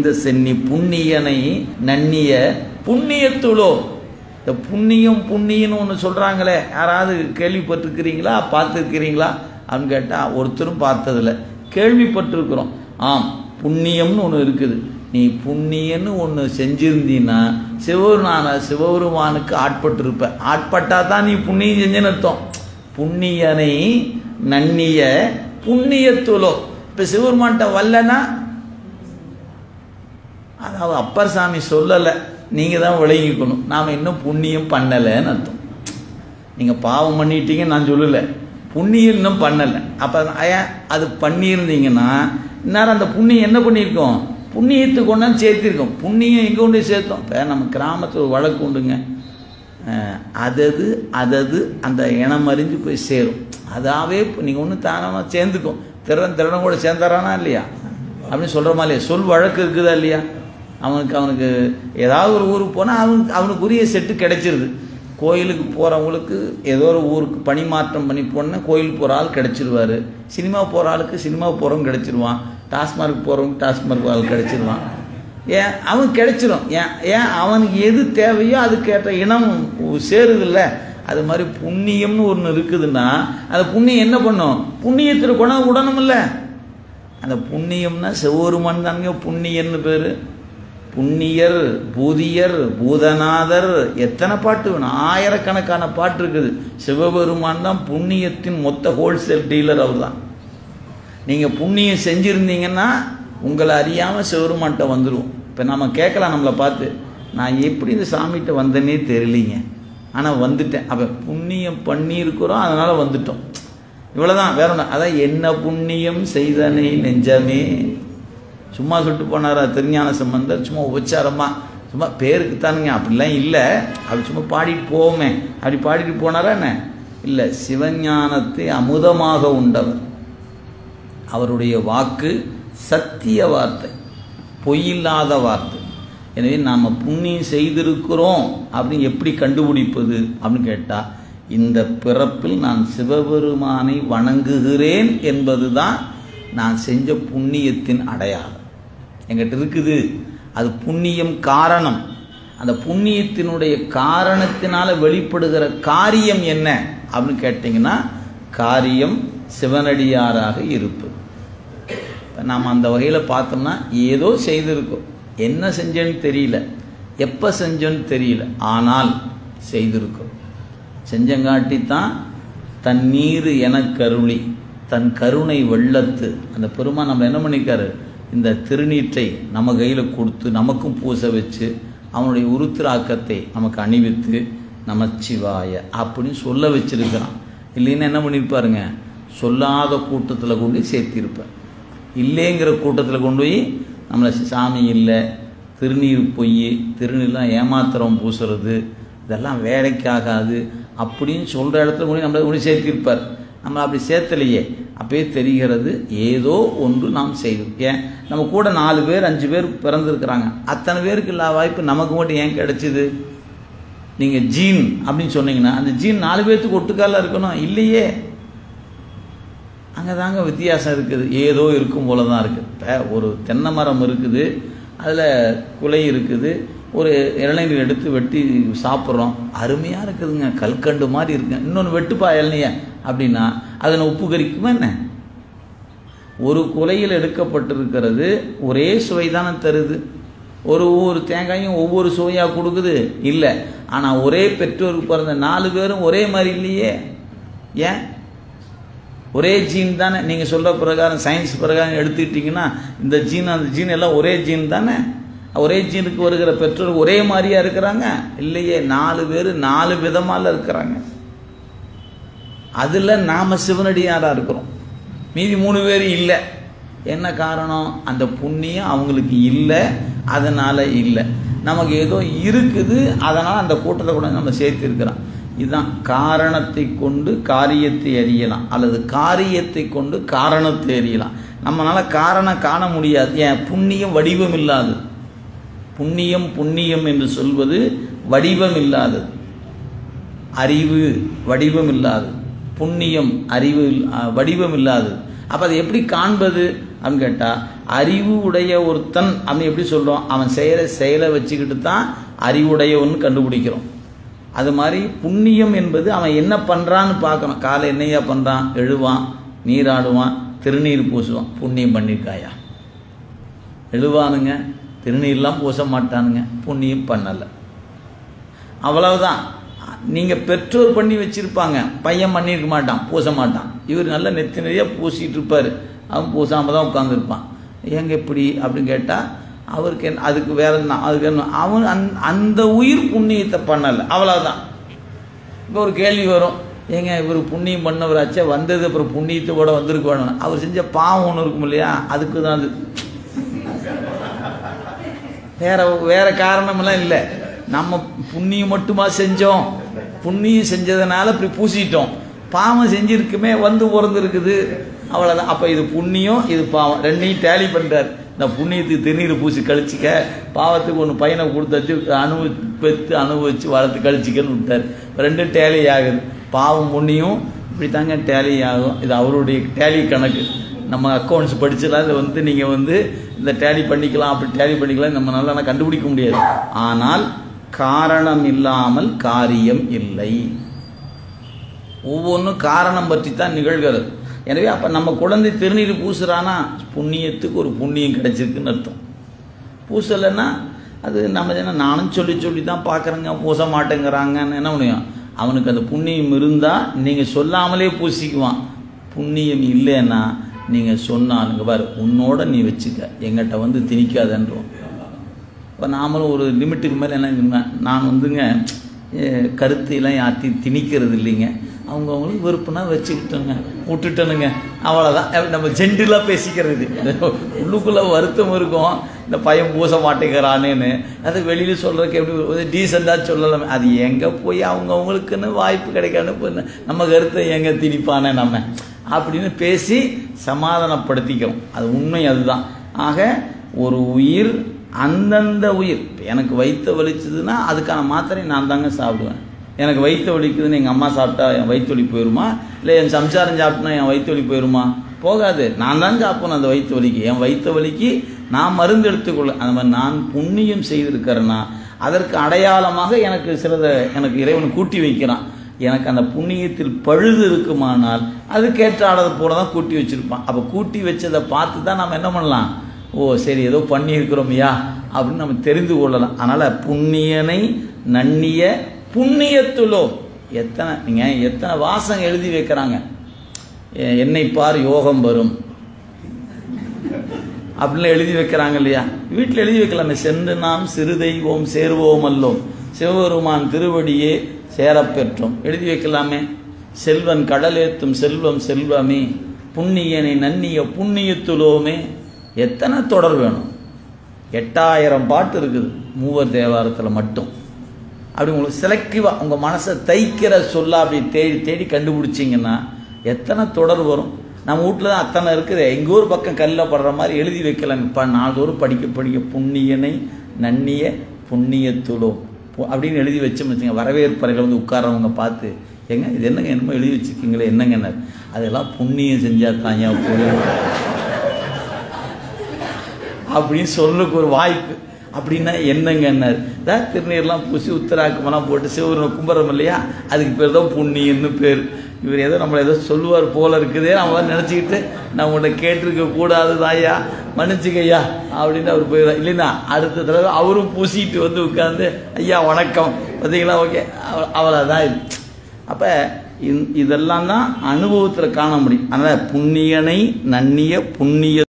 பணிந்த சென்னி புண்ணியனை நன்னிய புண்ணியத்துளோ இந்த புண்ணியம் புண்ணியன்னு ஒன்று சொல்கிறாங்களே யாராவது கேள்விப்பட்டிருக்கிறீங்களா பார்த்துருக்கிறீங்களா அப்படின்னு கேட்டால் ஒருத்தரும் பார்த்ததில்ல கேள்விப்பட்டிருக்கிறோம் ஆம் புண்ணியம்னு ஒன்று இருக்குது நீ புண்ணியன்னு ஒன்று செஞ்சிருந்தீன்னா சிவபெருமான சிவபெருமானுக்கு ஆட்பட்டிருப்ப ஆட்பட்டா தான் நீ புண்ணியம் செஞ்சேன்னு அர்த்தம் புண்ணியனை நன்னிய புண்ணியத்துலோ இப்போ சிவபெருமான்கிட்ட வல்லனா அதாவது அப்பர் சாமி சொல்லலை நீங்கள் தான் விளங்கிக்கணும் நாம் இன்னும் புண்ணியம் பண்ணலைன்னு அர்த்தம் நீங்கள் பாவம் பண்ணிட்டீங்கன்னு நான் சொல்லலை புண்ணியம் இன்னும் பண்ணலை அப்போ ஏன் அது பண்ணியிருந்தீங்கன்னா இந்நேரம் அந்த புண்ணியம் என்ன பண்ணியிருக்கோம் புண்ணியத்துக்கு கொண்டாந்து சேர்த்திருக்கோம் புண்ணியம் எங்கே கொண்டு போய் சேர்த்தோம் இப்போ நம்ம கிராமத்தில் ஒரு வழக்கு உண்டுங்க அஹ், அதது அதது அந்த இனம் அறிஞ்சு போய் சேரும் அதாவே நீங்கள் ஒன்று தானமாக சேர்ந்துக்கும் திறன் திறன் கூட சேர்ந்தாரானா இல்லையா அப்படின்னு சொல்கிறோமா இல்லையா சொல் வழக்கு இருக்குதா இல்லையா அவனுக்கு அவனுக்கு ஏதாவது ஒரு ஊருக்கு போனால் அவனுக்கு அவனுக்கு உரிய செட்டு கிடைச்சிருது கோயிலுக்கு போகிறவங்களுக்கு ஏதோ ஒரு ஊருக்கு பணி மாற்றம் பண்ணி போனால் கோயில் போகிற ஆள் கிடைச்சிருவாரு சினிமா போகிற ஆளுக்கு சினிமா போகிறவங்க கிடைச்சிருவான் டாஸ்மார்க் போகிறவங்க டாஸ்மார்க் ஆள் கிடைச்சிருவான் ஏன் அவன் கிடைச்சிரும் ஏன் ஏன் அவனுக்கு எது தேவையோ அதுக்கேற்ற இனம் சேருதில்ல அது மாதிரி புண்ணியம்னு ஒன்று இருக்குதுன்னா அந்த புண்ணியம் என்ன பண்ணும் புண்ணியத்தில் குணம் விடணுமில்ல அந்த புண்ணியம்னா சிவபெருமான் தானுங்க புண்ணியன்னு பேர் புண்ணியர் பூதியர் பூதநாதர் எத்தனை பாட்டு வேணும் ஆயிரக்கணக்கான பாட்டு இருக்குது சிவபெருமான் தான் புண்ணியத்தின் மொத்த ஹோல்சேல் டீலர் அவர் தான் நீங்கள் புண்ணியம் செஞ்சுருந்தீங்கன்னா உங்களை அறியாமல் சிவருமான்ட்ட வந்துடும் இப்போ நம்ம கேட்கலாம் நம்மளை பார்த்து நான் எப்படி இந்த சாமிகிட்ட வந்தேனே தெரியலீங்க ஆனால் வந்துட்டேன் அப்போ புண்ணியம் பண்ணியிருக்கிறோம் அதனால் வந்துட்டோம் இவ்வளோதான் வேற ஒன்று அதான் என்ன புண்ணியம் செய்தனை நெஞ்சமே சும்மா சொல்லிட்டு போனாரா திருஞான சம்பந்தர் சும்மா உபச்சாரமா சும்மா பேருக்கு தானுங்க அப்படிலாம் இல்லை அப்படி சும்மா பாடிட்டு போவோமே அப்படி பாடிட்டு போனாரா என்ன இல்லை சிவஞானத்தை அமுதமாக உண்டவர் அவருடைய வாக்கு சத்திய வார்த்தை பொய்யில்லாத வார்த்தை எனவே நாம் புண்ணியம் செய்திருக்கிறோம் அப்படின்னு எப்படி கண்டுபிடிப்பது அப்படின்னு கேட்டால் இந்த பிறப்பில் நான் சிவபெருமானை வணங்குகிறேன் என்பது தான் நான் செஞ்ச புண்ணியத்தின் அடையாளம் எங்கிட்ட இருக்குது அது புண்ணியம் காரணம் அந்த புண்ணியத்தினுடைய காரணத்தினால வெளிப்படுகிற காரியம் என்ன அப்படின்னு கேட்டிங்கன்னா காரியம் சிவனடியாராக இருப்பது இப்போ நாம் அந்த வகையில் பார்த்தோம்னா ஏதோ செய்திருக்கோம் என்ன செஞ்சேன்னு தெரியல எப்போ செஞ்சோன்னு தெரியல ஆனால் செய்திருக்கோம் செஞ்சங்காட்டி தான் தன் நீர் எனக்கருளி தன் கருணை வெள்ளத்து அந்த பெருமான் நம்ம என்ன பண்ணிக்காரு இந்த திருநீற்றை நம்ம கையில் கொடுத்து நமக்கும் பூச வச்சு அவனுடைய உருத்திராக்கத்தை நமக்கு அணிவித்து நமச்சிவாய அப்படின்னு சொல்ல வச்சிருக்கிறான் இல்லைன்னா என்ன பண்ணியிருப்பாருங்க சொல்லாத கூட்டத்தில் கொண்டு போய் சேர்த்திருப்பார் இல்லைங்கிற கூட்டத்தில் கொண்டு போய் நம்மளை சாமி இல்லை திருநீர் பொய் திருநீர்லாம் ஏமாத்திரம் பூசுறது இதெல்லாம் வேலைக்கு ஆகாது அப்படின்னு சொல்கிற இடத்துல கொண்டு நம்மளை கொண்டு சேர்த்திருப்பார் நம்ம அப்படி சேர்த்தலையே அப்பயே தெரிகிறது ஏதோ ஒன்று நாம் செய்தோம் ஏன் நம்ம கூட நாலு பேர் அஞ்சு பேர் பிறந்திருக்கிறாங்க அத்தனை பேருக்கு இல்லாத வாய்ப்பு நமக்கு மட்டும் ஏன் கிடைச்சிது நீங்கள் ஜீன் அப்படின்னு சொன்னீங்கன்னா அந்த ஜீன் நாலு பேர்த்துக்கு ஒட்டுக்கால இருக்கணும் இல்லையே அங்கே தாங்க வித்தியாசம் இருக்குது ஏதோ இருக்கும் போல தான் இருக்குது இப்போ ஒரு தென்னை மரம் இருக்குது அதில் குலை இருக்குது ஒரு இளநீர் எடுத்து வெட்டி சாப்பிட்றோம் அருமையாக இருக்குதுங்க கல்கண்டு மாதிரி இருக்குங்க இன்னொன்று வெட்டுப்பா இளநிய அப்படின்னா அதில் உப்பு கறிக்குமா என்ன ஒரு குலையில் எடுக்கப்பட்டிருக்கிறது ஒரே சுவை தானே தருது ஒரு ஒவ்வொரு தேங்காயும் ஒவ்வொரு சுவையாக கொடுக்குது இல்லை ஆனால் ஒரே பெற்றோருக்கு பிறந்த நாலு பேரும் ஒரே மாதிரி இல்லையே ஏன் ஒரே ஜீன் தானே நீங்கள் சொல்கிற பிரகாரம் சயின்ஸ் பிரகாரம் எடுத்துக்கிட்டிங்கன்னா இந்த ஜீன் அந்த ஜீன் எல்லாம் ஒரே ஜீன் தானே ஒரே ஜீனுக்கு வருகிற பெற்றோர் ஒரே மாதிரியா இருக்கிறாங்க இல்லையே நாலு பேர் நாலு விதமால இருக்கிறாங்க அதில் நாம் சிவனடியாராக இருக்கிறோம் மீதி மூணு பேர் இல்லை என்ன காரணம் அந்த புண்ணியம் அவங்களுக்கு இல்லை அதனால் இல்லை நமக்கு ஏதோ இருக்குது அதனால் அந்த கூட்டத்தை கூட நம்ம சேர்த்திருக்கிறோம் இதுதான் காரணத்தை கொண்டு காரியத்தை அறியலாம் அல்லது காரியத்தை கொண்டு காரணத்தை அறியலாம் நம்மளால காரணம் காண முடியாது ஏன் புண்ணியம் வடிவம் இல்லாதது புண்ணியம் புண்ணியம் என்று சொல்வது வடிவம் இல்லாதது அறிவு வடிவம் இல்லாதது புண்ணியம் அறிவு இல்- அஹ், வடிவம் இல்லாதது அப்போ அதை எப்படி காண்பது அப்படின்னு கேட்டால் அறிவு உடைய ஒருத்தன் அப்படின்னு எப்படி சொல்கிறோம் அவன் செய்கிற செயலை வச்சுக்கிட்டு தான் அறிவுடையவன் கண்டுபிடிக்கிறோம் அது மாதிரி புண்ணியம் என்பது அவன் என்ன பண்ணுறான்னு பார்க்கணும் காலை என்னையா பண்ணுறான் எழுவான் நீராடுவான் திருநீர் பூசுவான் புண்ணியம் பண்ணியிருக்காயா எழுவானுங்க திருநீர்லாம் பூச மாட்டானுங்க புண்ணியம் பண்ணலை அவ்வளவுதான் நீங்கள் பெற்றோர் பண்ணி வச்சுருப்பாங்க பையன் பண்ணியிருக்க மாட்டான் பூச மாட்டான் இவர் நல்ல நெத்தி நிறைய பூசிட்டு இருப்பார் அவன் பூசாமல் தான் உட்காந்துருப்பான் ஏங்க இப்படி அப்படின்னு கேட்டால் அவருக்கு என்ன அதுக்கு வேற என்ன அதுக்கு என்ன அவன் அந் அந்த உயிர் புண்ணியத்தை பண்ணலை அவ்வளோதான் இப்போ ஒரு கேள்வி வரும் ஏங்க இவர் புண்ணியம் பண்ணவராச்சே வந்தது அப்புறம் புண்ணியத்தை கூட வந்திருக்க வேணும் அவர் செஞ்ச பாவம் ஒன்று இருக்கும் இல்லையா அதுக்கு தான் அது வேற வேற காரணமெல்லாம் இல்லை நம்ம புண்ணியம் மட்டுமா செஞ்சோம் புண்ணியம் செஞ்சதுனால இப்படி பூசிட்டோம் பாவம் செஞ்சிருக்குமே வந்து பிறந்திருக்குது அவ்வளோதான் அப்போ இது புண்ணியம் இது பாவம் ரெண்டையும் டேலி பண்ணுறார் இந்த புண்ணியத்துக்கு திருநீர் பூசி கழிச்சிக்க பாவத்துக்கு ஒன்று பையனை கொடுத்தாச்சு அனுபவி பெற்று அனுபவிச்சு வளர்த்து கழிச்சிக்கன்னு விட்டார் ரெண்டும் டேலி ஆகுது பாவம் புண்ணியம் இப்படி தாங்க டேலி ஆகும் இது அவருடைய டேலி கணக்கு நம்ம அக்கௌண்ட்ஸ் படிச்சலாம் இதை வந்து நீங்கள் வந்து இந்த டேலி பண்ணிக்கலாம் அப்படி டேலி பண்ணிக்கலாம் நம்ம நல்லா கண்டுபிடிக்க முடியாது ஆனால் காரணம் இல்லாமல் காரியம் இல்லை ஒவ்வொன்றும் காரணம் பற்றி தான் நிகழ்கிறது எனவே அப்போ நம்ம குழந்தை திருநீர் பூசுறானா புண்ணியத்துக்கு ஒரு புண்ணியம் கிடைச்சிருக்குன்னு அர்த்தம் பூசலைன்னா அது நம்ம என்ன நானும் சொல்லி சொல்லி தான் பார்க்குறேங்க பூச மாட்டேங்கிறாங்கன்னு என்ன முடியும் அவனுக்கு அந்த புண்ணியம் இருந்தால் நீங்கள் சொல்லாமலே பூசிக்குவான் புண்ணியம் இல்லைன்னா நீங்கள் சொன்னாலுங்க பாரு உன்னோட நீ வச்சுக்க எங்கிட்ட வந்து திணிக்காதன்றோம் இப்போ நாமளும் ஒரு லிமிட்டுக்கு மேலே என்ன நான் வந்துங்க கருத்தையெல்லாம் யார்த்தையும் திணிக்கிறது இல்லைங்க அவங்கவுங்களுக்கு விருப்பம்னா வச்சுக்கிட்டோங்க விட்டுட்டனுங்க அவ்வளோதான் நம்ம ஜென்டிலாக பேசிக்கிறது உள்ளுக்குள்ளே வருத்தம் இருக்கும் இந்த பையன் பூச மாட்டேங்கிறானேன்னு அது வெளியில் சொல்கிறதுக்கு எப்படி டீசெண்டாக சொல்லலாமே அது எங்கே போய் அவங்கவுங்களுக்குன்னு வாய்ப்பு கிடைக்கான்னு நம்ம கருத்தை எங்கே திணிப்பானே நம்ம அப்படின்னு பேசி சமாதானப்படுத்திக்கிறோம் அது உண்மை அதுதான் ஆக ஒரு உயிர் அந்தந்த உயிர் எனக்கு வயிற்று வலிச்சதுன்னா அதுக்கான மாத்திரை நான் தாங்க சாப்பிடுவேன் எனக்கு வயிற்று வலிக்குதுன்னு எங்கள் அம்மா சாப்பிட்டா என் வயிற்று வலி போயிடுமா இல்லை என் சம்சாரம் சாப்பிட்டா என் வயிற்று வலி போயிடுமா போகாது நான் தான் சாப்பிடணும் அந்த வயிற்று வலிக்கு என் வயிற்று வலிக்கு நான் மருந்து எடுத்துக்கொள்ள அந்த மாதிரி நான் புண்ணியம் செய்திருக்கிறேன்னா அதற்கு அடையாளமாக எனக்கு சிலதை எனக்கு இறைவன் கூட்டி வைக்கிறான் எனக்கு அந்த புண்ணியத்தில் பழுது இருக்குமானால் அதுக்கேற்ற ஆடதை போல தான் கூட்டி வச்சுருப்பான் அப்போ கூட்டி வச்சதை பார்த்து தான் நம்ம என்ன பண்ணலாம் ஓ சரி ஏதோ பண்ணியிருக்கிறோம்யா அப்படின்னு நம்ம தெரிந்து கொள்ளலாம் அதனால் புண்ணியனை நன்னிய புண்ணியத்துலோ எத்தனை நீங்கள் எத்தனை வாசம் எழுதி வைக்கிறாங்க என்னை பார் யோகம் வரும் அப்படின்லாம் எழுதி வைக்கிறாங்க இல்லையா வீட்டில் எழுதி வைக்கலாமே சென்று நாம் சிறு தெய்வம் சேருவோம் அல்லோம் சிவபெருமான் திருவடியே சேரப்பெற்றோம் எழுதி வைக்கலாமே செல்வன் கடலேத்தும் செல்வம் செல்வமே புண்ணியனை நன்னிய புண்ணியத்துலோமே எத்தனை தொடர் வேணும் எட்டாயிரம் பாட்டு இருக்குது மூவர் தேவாரத்தில் மட்டும் அப்படி உங்களுக்கு செலக்டிவாக உங்கள் மனசை தைக்கிற சொல்ல அப்படி தேடி தேடி கண்டுபிடிச்சிங்கன்னா எத்தனை தொடர் வரும் நம்ம வீட்டில் தான் அத்தனை இருக்குது எங்கள் ஊர் பக்கம் கல்லில் படுற மாதிரி எழுதி வைக்கலாம் இப்போ நாள்தோறும் படிக்க படிக்க புண்ணியனை நன்னிய புண்ணியத்துளோ அப்படின்னு எழுதி வச்சோம்னு வச்சுங்க வரவேற்பறையில் வந்து உட்காரவங்க பார்த்து எங்க இது என்னங்க என்னமோ எழுதி வச்சுருக்கீங்களே என்னங்க அதெல்லாம் புண்ணியம் செஞ்சால் தாங்க போதும் அப்படின்னு சொல்லுக்கு ஒரு வாய்ப்பு அப்படின்னா என்னங்கன்னார் தான் திருநீர்லாம் பூசி உத்தராக்கமெல்லாம் போட்டு சிவரை கும்பரம் இல்லையா அதுக்கு பேர் தான் புண்ணியன்னு பேர் இவர் ஏதோ நம்மளை ஏதோ சொல்லுவார் போல இருக்குதே நம்ம நினச்சிக்கிட்டு நான் உன்னை கேட்டிருக்க கூடாது தாயா மன்னிச்சுக்கையா அப்படின்னு அவர் போயிடுறார் இல்லைன்னா அடுத்த தடவை அவரும் பூசிட்டு வந்து உட்காந்து ஐயா வணக்கம் பார்த்தீங்களா ஓகே அவ்வளோதான் இது அப்போ இதெல்லாம் தான் அனுபவத்தில் காண முடியும் அதனால் புண்ணியனை நன்னிய புண்ணிய